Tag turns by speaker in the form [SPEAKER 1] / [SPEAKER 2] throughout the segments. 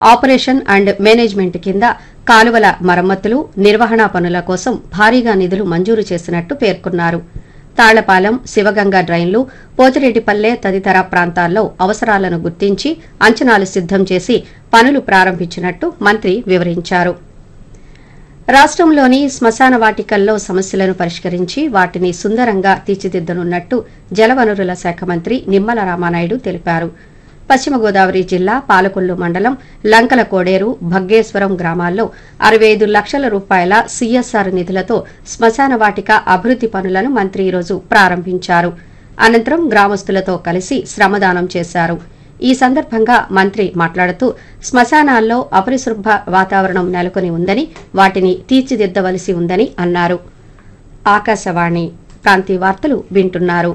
[SPEAKER 1] operation and management కింద కాలువల మరమ్మతులు నిర్వహణ పనుల కోసం భారీగా నిధులు మంజూరు చేసినట్టు పేర్కొన్నారు తాళ్లపాలెం శివగంగ డ్రైన్లు పోతిరెడ్డిపల్లె తదితర ప్రాంతాల్లో అవసరాలను గుర్తించి అంచనాలు సిద్దం చేసి పనులు ప్రారంభించినట్టు మంత్రి వివరించారు రాష్ట్రంలోని శ్మశాన వాటికల్లో సమస్యలను పరిష్కరించి వాటిని సుందరంగా తీర్చిదిద్దనున్నట్టు జలవనరుల శాఖ మంత్రి నిమ్మల రామానాయుడు తెలిపారు పశ్చిమ గోదావరి జిల్లా పాలకొల్లు మండలం లంకల కోడేరు భగ్గేశ్వరం గ్రామాల్లో అరవై ఐదు లక్షల రూపాయల సీఎస్ఆర్ నిధులతో శ్మశాన వాటిక అభివృద్ది పనులను మంత్రి ఈరోజు ప్రారంభించారు అనంతరం గ్రామస్తులతో కలిసి శ్రమదానం చేశారు ఈ సందర్భంగా మంత్రి మాట్లాడుతూ శ్మశానాల్లో అపరిశుభ్ర వాతావరణం నెలకొని ఉందని వాటిని తీర్చిదిద్దవలసి ఉందని అన్నారు ఆకాశవాణి ప్రాంతీయ వార్తలు వింటున్నారు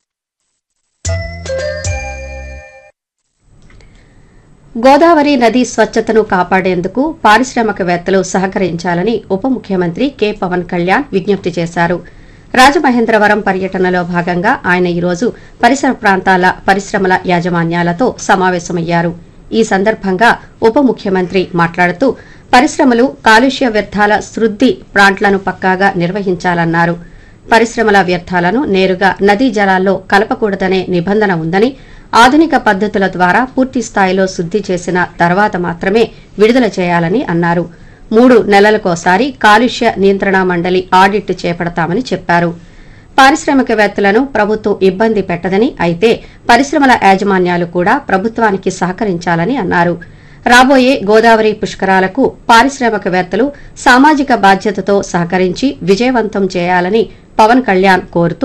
[SPEAKER 1] గోదావరి నది స్వచ్ఛతను కాపాడేందుకు పారిశ్రామికవేత్తలు సహకరించాలని ఉప ముఖ్యమంత్రి కె పవన్ కళ్యాణ్ విజ్ఞప్తి చేశారు రాజమహేంద్రవరం పర్యటనలో భాగంగా ఆయన ఈరోజు పరిసర ప్రాంతాల పరిశ్రమల యాజమాన్యాలతో సమావేశమయ్యారు ఈ సందర్భంగా ఉప ముఖ్యమంత్రి మాట్లాడుతూ పరిశ్రమలు కాలుష్య వ్యర్థాల శుద్ది ప్లాంట్లను పక్కాగా నిర్వహించాలన్నారు పరిశ్రమల వ్యర్థాలను నేరుగా నదీ జలాల్లో కలపకూడదనే నిబంధన ఉందని ఆధునిక పద్దతుల ద్వారా పూర్తి స్థాయిలో శుద్ది చేసిన తర్వాత మాత్రమే విడుదల చేయాలని అన్నారు మూడు నెలలకోసారి కాలుష్య నియంత్రణ మండలి ఆడిట్ చేపడతామని చెప్పారు పారిశ్రామికవేత్తలను ప్రభుత్వం ఇబ్బంది పెట్టదని అయితే పరిశ్రమల యాజమాన్యాలు కూడా ప్రభుత్వానికి సహకరించాలని అన్నారు రాబోయే గోదావరి పుష్కరాలకు పారిశ్రామికవేత్తలు సామాజిక బాధ్యతతో సహకరించి విజయవంతం చేయాలని పవన్ కళ్యాణ్ కోరుతూ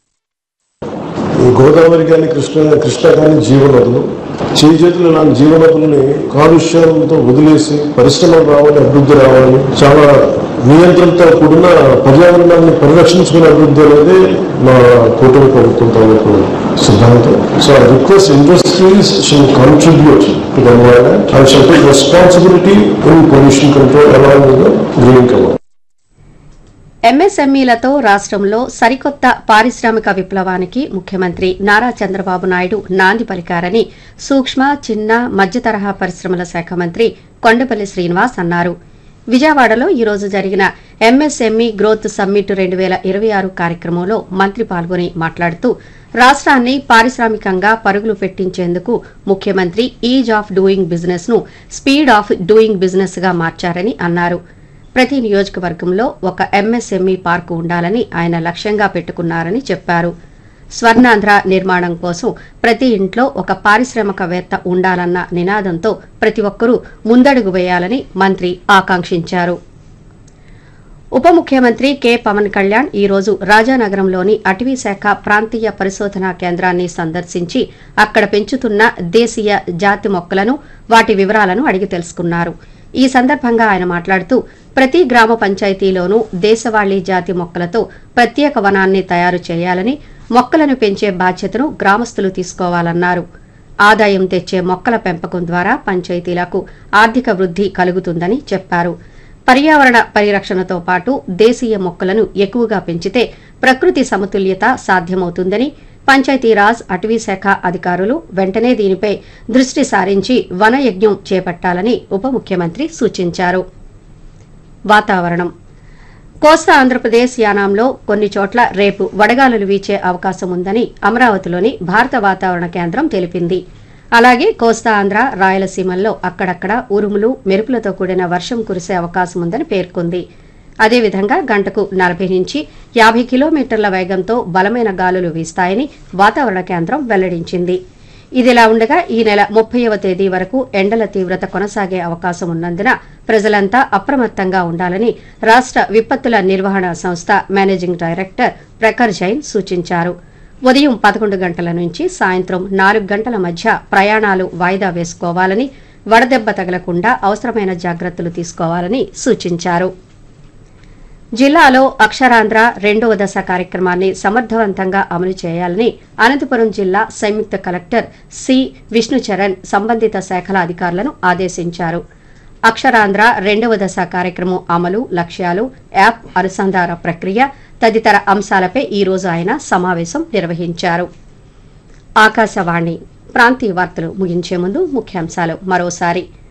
[SPEAKER 2] ఈ గోదావరి కానీ కృష్ణ కృష్ణ కానీ జీవనదులు చేయి చేతులు ఇలాంటి జీవనదుల్ని కాలుష్యంతో వదిలేసి పరిశ్రమలు రావాలి అభివృద్ధి రావాలి చాలా నియంత్రణతో కూడిన పర్యావరణాన్ని పరిరక్షించుకునే అభివృద్ధి అనేది మా కూటమి ప్రభుత్వం తాలూకు సిద్ధాంతం so I request industries shall contribute to the environment and shall take responsibility in pollution control along with green cover
[SPEAKER 1] ఎంఎస్ఎంఈలతో రాష్ట్రంలో సరికొత్త పారిశ్రామిక విప్లవానికి ముఖ్యమంత్రి నారా చంద్రబాబు నాయుడు నాంది పలికారని సూక్ష్మ చిన్న మధ్య తరహా పరిశ్రమల శాఖ మంత్రి కొండపల్లి శ్రీనివాస్ అన్నారు విజయవాడలో ఈ రోజు జరిగిన ఎంఎస్ఎంఈ గ్రోత్ సమ్మిట్ రెండు వేల ఇరవై ఆరు కార్యక్రమంలో మంత్రి పాల్గొని మాట్లాడుతూ రాష్ట్రాన్ని పారిశ్రామికంగా పరుగులు పెట్టించేందుకు ముఖ్యమంత్రి ఈజ్ ఆఫ్ డూయింగ్ బిజినెస్ ను స్పీడ్ ఆఫ్ డూయింగ్ బిజినెస్ గా మార్చారని అన్నారు ప్రతి నియోజకవర్గంలో ఒక ఎంఎస్ఎంఈ పార్కు ఉండాలని ఆయన లక్ష్యంగా పెట్టుకున్నారని చెప్పారు స్వర్ణాంధ్ర నిర్మాణం కోసం ప్రతి ఇంట్లో ఒక పారిశ్రామికవేత్త ఉండాలన్న నినాదంతో ప్రతి ఒక్కరూ ముందడుగు వేయాలని మంత్రి ఆకాంక్షించారు ఉప ముఖ్యమంత్రి కె పవన్ కళ్యాణ్ ఈ రోజు రాజానగరంలోని అటవీ శాఖ ప్రాంతీయ పరిశోధనా కేంద్రాన్ని సందర్శించి అక్కడ పెంచుతున్న దేశీయ జాతి మొక్కలను వాటి వివరాలను అడిగి తెలుసుకున్నారు ఈ సందర్భంగా ఆయన మాట్లాడుతూ ప్రతి గ్రామ పంచాయతీలోనూ దేశవాళీ జాతి మొక్కలతో ప్రత్యేక వనాన్ని తయారు చేయాలని మొక్కలను పెంచే బాధ్యతను గ్రామస్తులు తీసుకోవాలన్నారు ఆదాయం తెచ్చే మొక్కల పెంపకం ద్వారా పంచాయతీలకు ఆర్థిక వృద్ధి కలుగుతుందని చెప్పారు పర్యావరణ పరిరక్షణతో పాటు దేశీయ మొక్కలను ఎక్కువగా పెంచితే ప్రకృతి సమతుల్యత సాధ్యమవుతుందని పంచాయతీరాజ్ అటవీ శాఖ అధికారులు వెంటనే దీనిపై దృష్టి సారించి వనయజ్ఞం చేపట్టాలని ఉప ముఖ్యమంత్రి సూచించారు వాతావరణం కోస్తా ఆంధ్రప్రదేశ్ యానాంలో కొన్ని చోట్ల రేపు వడగాలులు వీచే అవకాశం ఉందని అమరావతిలోని భారత వాతావరణ కేంద్రం తెలిపింది అలాగే కోస్తా ఆంధ్ర రాయలసీమల్లో అక్కడక్కడ ఉరుములు మెరుపులతో కూడిన వర్షం కురిసే అవకాశం ఉందని పేర్కొంది అదేవిధంగా గంటకు నలభై నుంచి యాభై కిలోమీటర్ల వేగంతో బలమైన గాలులు వీస్తాయని వాతావరణ కేంద్రం వెల్లడించింది ఇదిలా ఉండగా ఈ నెల ముప్పైవ తేదీ వరకు ఎండల తీవ్రత కొనసాగే అవకాశం ఉన్నందున ప్రజలంతా అప్రమత్తంగా ఉండాలని రాష్ట విపత్తుల నిర్వహణ సంస్థ మేనేజింగ్ డైరెక్టర్ ప్రఖర్ జైన్ సూచించారు ఉదయం పదకొండు గంటల నుంచి సాయంత్రం నాలుగు గంటల మధ్య ప్రయాణాలు వాయిదా వేసుకోవాలని వడదెబ్బ తగలకుండా అవసరమైన జాగ్రత్తలు తీసుకోవాలని సూచించారు జిల్లాలో అక్షరాంధ్ర రెండవ దశ కార్యక్రమాన్ని సమర్థవంతంగా అమలు చేయాలని అనంతపురం జిల్లా సంయుక్త కలెక్టర్ సి విష్ణుచరణ్ సంబంధిత శాఖల అధికారులను ఆదేశించారు అక్షరాంధ్ర రెండవ దశ కార్యక్రమం అమలు లక్ష్యాలు యాప్ అనుసంధాన ప్రక్రియ తదితర అంశాలపై ఈ రోజు ఆయన సమావేశం నిర్వహించారు ఆకాశవాణి ప్రాంతీయ వార్తలు ముగించే ముందు ముఖ్యాంశాలు మరోసారి